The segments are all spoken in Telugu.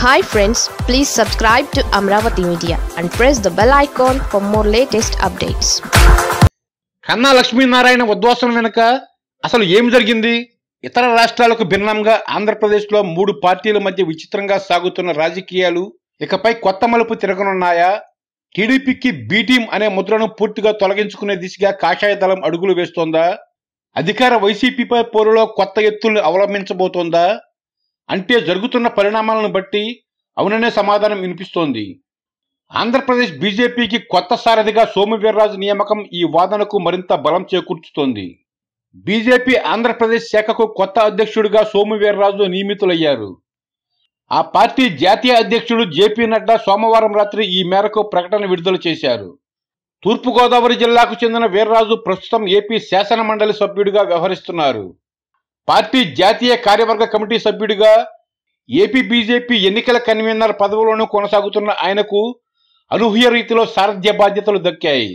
hi friends please subscribe to Amaravati media and press the bell icon for more latest updates Kanna Lakshminarayana ఉద్వాసం వెనుక అసలు ఏం జరిగింది ఇతర రాష్ట్రాలకు భిన్నంగా ఆంధ్రప్రదేశ్లో మూడు పార్టీల మధ్య విచిత్రంగా సాగుతున్న రాజకీయాలు ఇకపై కొత్త మలుపు తిరగనున్నాయా టీడీపీకి బీ టీం అనే ముద్రను పూర్తిగా తొలగించుకునే దిశగా కాషాయ దళం అడుగులు వేస్తోందా అధికార వైసీపీపై పోరులో కొత్త ఎత్తుల్ని అవలంబించబోతోందా అంటే జరుగుతున్న పరిణామాలను బట్టి అవుననే సమాధానం వినిపిస్తోంది ఆంధ్రప్రదేశ్ బీజేపీకి కొత్త సారథిగా సోము వీర్రాజు నియామకం ఈ వాదనకు మరింత బలం చేకూర్చుతోంది బీజేపీ ఆంధ్రప్రదేశ్ శాఖకు కొత్త అధ్యక్షుడిగా సోము వీర్రాజు నియమితులయ్యారు ఆ పార్టీ జాతీయ అధ్యక్షుడు జేపీ నడ్డా సోమవారం రాత్రి ఈ మేరకు ప్రకటన విడుదల చేశారు తూర్పుగోదావరి జిల్లాకు చెందిన వీర్రాజు ప్రస్తుతం ఏపీ శాసన మండలి సభ్యుడిగా వ్యవహరిస్తున్నారు పార్టీ జాతీయ కార్యవర్గ కమిటీ సభ్యుడిగా ఏపీ బీజేపీ ఎన్నికల కన్వీనర్ పదవిలోనూ కొనసాగుతున్న ఆయనకు అనూహ్య రీతిలో సారథ్య బాధ్యతలు దక్కాయి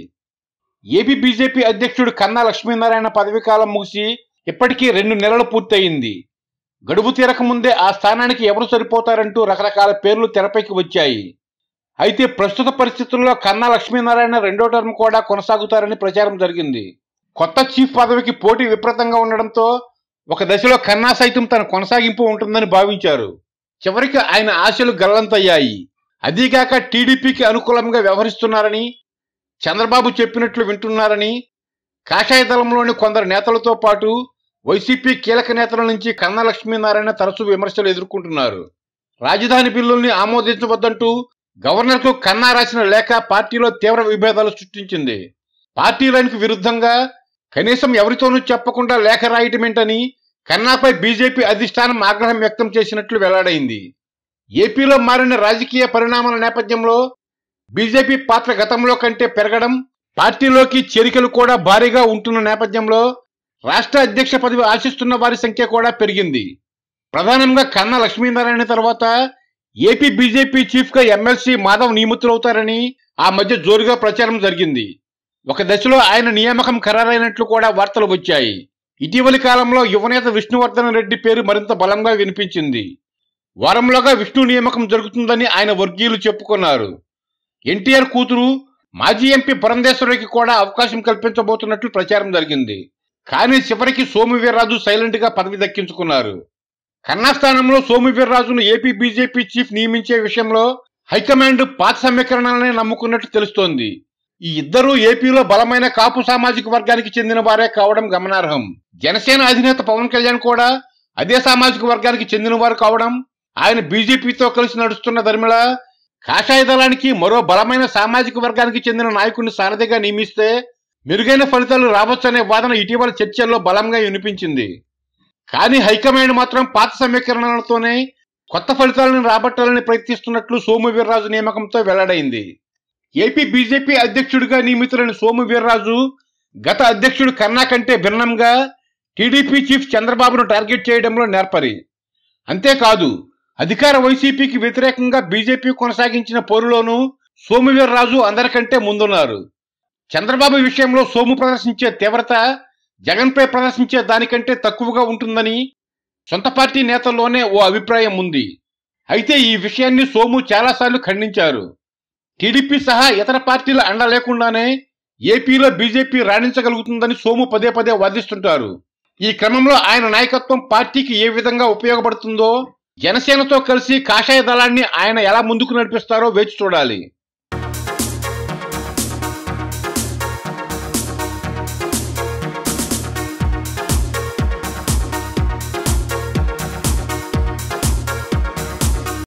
ఏపీ బీజేపీ అధ్యక్షుడు కన్నా లక్ష్మీనారాయణ పదవీ కాలం ముగిసి ఇప్పటికీ రెండు నెలలు పూర్తయింది గడువు తీరక ముందే ఆ స్థానానికి ఎవరు సరిపోతారంటూ రకరకాల పేర్లు తెరపైకి వచ్చాయి అయితే ప్రస్తుత పరిస్థితుల్లో కన్నా లక్ష్మీనారాయణ రెండో టర్మ్ కూడా కొనసాగుతారని ప్రచారం జరిగింది కొత్త చీఫ్ పదవికి పోటీ విపరీతంగా ఉండడంతో ఒక దశలో కన్నా సైతం తన కొనసాగింపు ఉంటుందని భావించారు చివరికి ఆయన ఆశలు గల్లంతయ్యాయి అదీగాక టీడీపీకి అనుకూలంగా వ్యవహరిస్తున్నారని చంద్రబాబు చెప్పినట్లు వింటున్నారని కాషాయ దళంలోని కొందరు నేతలతో పాటు వైసీపీ కీలక నేతల నుంచి కన్నా లక్ష్మీనారాయణ తరచూ విమర్శలు ఎదుర్కొంటున్నారు రాజధాని బిల్లుల్ని ఆమోదించవద్దంటూ గవర్నర్కు కన్నా రాసిన లేఖ పార్టీలో తీవ్ర విభేదాలు సృష్టించింది పార్టీ లైన్కు విరుద్ధంగా కనీసం ఎవరితోనూ చెప్పకుండా లేఖ రాయటమేంటని కన్నాపై బీజేపీ అధిష్టానం ఆగ్రహం వ్యక్తం చేసినట్లు వెల్లడైంది ఏపీలో మారిన రాజకీయ పరిణామాల నేపథ్యంలో బీజేపీ పాత్ర గతంలో కంటే పెరగడం పార్టీలోకి చేరికలు కూడా భారీగా ఉంటున్న నేపథ్యంలో రాష్ట్ర అధ్యక్ష పదవి ఆశిస్తున్న వారి సంఖ్య కూడా పెరిగింది ప్రధానంగా కన్నా లక్ష్మీనారాయణ తర్వాత ఏపీ బీజేపీ చీఫ్ గా ఎమ్మెల్సీ మాధవ్ నియమితులవుతారని ఆ మధ్య జోరుగా ప్రచారం జరిగింది ఒక దశలో ఆయన నియామకం ఖరారైనట్లు కూడా వార్తలు వచ్చాయి ఇటీవలి కాలంలో యువనేత విష్ణువర్ధన్ రెడ్డి పేరు మరింత బలంగా వినిపించింది వారంలోగా విష్ణు నియామకం జరుగుతుందని ఆయన వర్గీయులు చెప్పుకున్నారు ఎన్టీఆర్ కూతురు మాజీ ఎంపీ పురంధేశ్వరికి కూడా అవకాశం కల్పించబోతున్నట్లు ప్రచారం జరిగింది కానీ చివరికి సోము వీర్రాజు సైలెంట్ గా పదవి దక్కించుకున్నారు కన్నా స్థానంలో సోము వీర్రాజును ఏపీ బీజేపీ చీఫ్ నియమించే విషయంలో హైకమాండ్ పాత సమీకరణాలనే నమ్ముకున్నట్లు తెలుస్తోంది ఈ ఇద్దరూ ఏపీలో బలమైన కాపు సామాజిక వర్గానికి చెందిన వారే కావడం గమనార్హం జనసేన అధినేత పవన్ కళ్యాణ్ కూడా అదే సామాజిక వర్గానికి చెందిన వారు కావడం ఆయన బీజేపీతో కలిసి నడుస్తున్న ధర్మిళ కాషాయ దళానికి మరో బలమైన సామాజిక వర్గానికి చెందిన నాయకుడిని సారథిగా నియమిస్తే మెరుగైన ఫలితాలు రావచ్చనే వాదన ఇటీవల చర్చల్లో బలంగా వినిపించింది కానీ హైకమాండ్ మాత్రం పాత సమీకరణలతోనే కొత్త ఫలితాలను రాబట్టాలని ప్రయత్నిస్తున్నట్లు సోము వీర్రాజు నియామకంతో వెల్లడైంది ఏపీ బీజేపీ అధ్యక్షుడిగా నియమితులైన సోము వీర్రాజు గత అధ్యక్షుడు కన్నా కంటే భిన్నంగా టీడీపీ చీఫ్ చంద్రబాబును టార్గెట్ చేయడంలో నేర్పరి అంతేకాదు అధికార వైసీపీకి వ్యతిరేకంగా బీజేపీ కొనసాగించిన పోరులోనూ సోము వీర్రాజు అందరికంటే ముందున్నారు చంద్రబాబు విషయంలో సోము ప్రదర్శించే తీవ్రత జగన్పై ప్రదర్శించే దానికంటే తక్కువగా ఉంటుందని సొంత పార్టీ నేతల్లోనే ఓ అభిప్రాయం ఉంది అయితే ఈ విషయాన్ని సోము చాలాసార్లు ఖండించారు టీడీపీ సహా ఇతర పార్టీల అండ లేకుండానే ఏపీలో బీజేపీ రాణించగలుగుతుందని సోము పదే పదే వాదిస్తుంటారు ఈ క్రమంలో ఆయన నాయకత్వం పార్టీకి ఏ విధంగా ఉపయోగపడుతుందో జనసేనతో కలిసి కాషాయ దళాన్ని ఆయన ఎలా ముందుకు నడిపిస్తారో వేచి చూడాలి